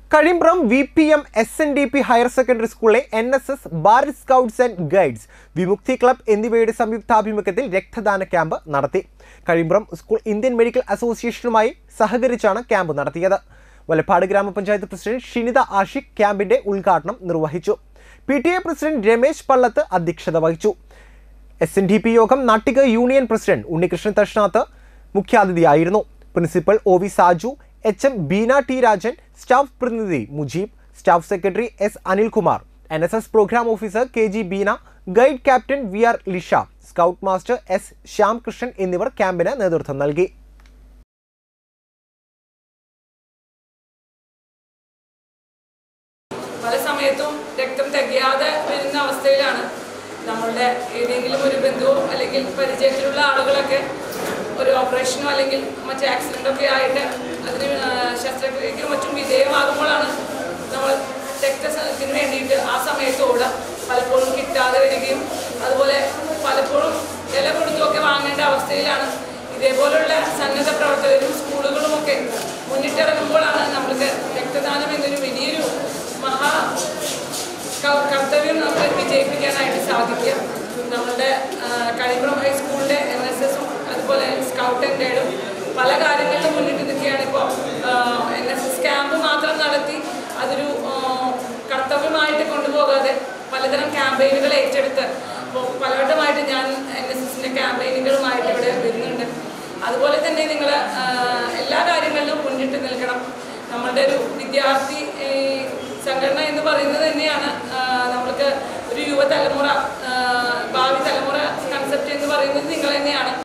Kazhimbram V P M S N D P higher secondary സ്കൂളിലെ N S S ബാർ scouts and guides Vimukthi club എന്നിവയുടെ സംയുക്താഭിമുഖ്യത്തിൽ രക്തദാന camp നടത്തി കഴിമ്പ്രം സ്കൂൾ ഇന്ത്യൻ മെഡിക്കൽ അസോസിയേഷനുമായി സഹകരിച്ചാണ് ക്യാമ്പ് നടത്തിയത് വലപ്പാട് ഗ്രാമപഞ്ചായത്ത് പ്രസിഡന്റ് ഷിനിത ആഷിഖ് ക്യാമ്പിന്റെ ഉദ്ഘാടനം നിർവഹിച്ചു P T A president Ramesh Pallath അധ്യക്ഷത വഹിച്ചു S N D P Yogam Nattika union president Unnikrishnan Thashnath മുഖ്യാതിഥിയായിരുന്നു principal O V Saju H M Beena T Rajan staff പ്രതിനിധി Mujeeb staff secretary S Anilkumar N S S programme officer K G Beena guide captain V R Lisha scout master S Shyamkrishnan എന്നിവർ ക്യാമ്പിന് നേതൃത്വം നൽകി പല സമയത്തും രക്തം തികയാതെ വരുന്ന അവസ്ഥയിലാണ് നമ്മളുടെ ഏതെങ്കിലും ഒരു ബന്ധുവോ അല്ലെങ്കിൽ പരിചയത്തിലുള്ള ആളുകളൊക്കെ ഒരു ഓപ്പറേഷനോ അല്ലെങ്കിൽ മറ്റു ആക്സിഡൻ്റ് ഒക്കെ ആയിട്ട് അതിന് ആ, ശസ്ത്രക്രിയയ്ക്കും മറ്റും വിധേയമാകുമ്പോഴാണ് നമ്മൾ രക്തത്തിന് വേണ്ടിയിട്ട് ആ സമയത്ത് ഓടുക പലപ്പോഴും കിട്ടാതെ വരികയും അതുപോലെ പലപ്പോഴും വില കൊടുത്തുമൊക്കെ വാങ്ങേണ്ട അവസ്ഥയിലാണ് ഇതേപോലുള്ള സന്നദ്ധ പ്രവർത്തകരും സ്കൂളുകളുമൊക്കെ മുന്നിട്ടിറങ്ങുമ്പോഴാണ് നമ്മൾക്ക് രക്തദാനം എന്നൊരു വലിയൊരു മഹാ ക- കർത്തവ്യം നമുക്ക് വിജയിപ്പിക്കാനായിട്ട് സാധിക്കുക നമ്മളുടെ ആ, കഴിമ്പ്രം ഹൈസ്കൂളിൻ്റെ എൻ എസ് എസും അതുപോലെ സ്കൗട്ട് ആൻഡ് ഗൈഡും പല കാര്യങ്ങളിലും മുന്നിട്ട് നിൽക്കുകയാണ് ഇപ്പോൾ എൻ എസ് എസ് ക്യാമ്പ് മാത്രം നടത്തി അതൊരു ആ, കർത്തവ്യമായിട്ട് കൊണ്ടുപോകാതെ പലതരം ക്യാമ്പയിനുകൾ ഏറ്റെടുത്ത് ഇപ്പോൾ പലവട്ടമായിട്ട് ഞാൻ എൻ എസ് എസിൻ്റെ ക്യാമ്പയിനുകളുമായിട്ട് ഇവിടെ വരുന്നുണ്ട് അതുപോലെ തന്നെ നിങ്ങൾ എല്ലാ കാര്യങ്ങളിലും മുന്നിട്ട് നിൽക്കണം നമ്മളുടെ ഒരു വിദ്യാർത്ഥി ഈ, സംഘടന എന്ന് പറയുന്നത് തന്നെയാണ് ആ, നമ്മൾക്ക് ഒരു യുവതലമുറ ആ, ഭാവി തലമുറ കൺസെപ്റ്റ് എന്ന് പറയുന്നത് നിങ്ങൾ തന്നെയാണ്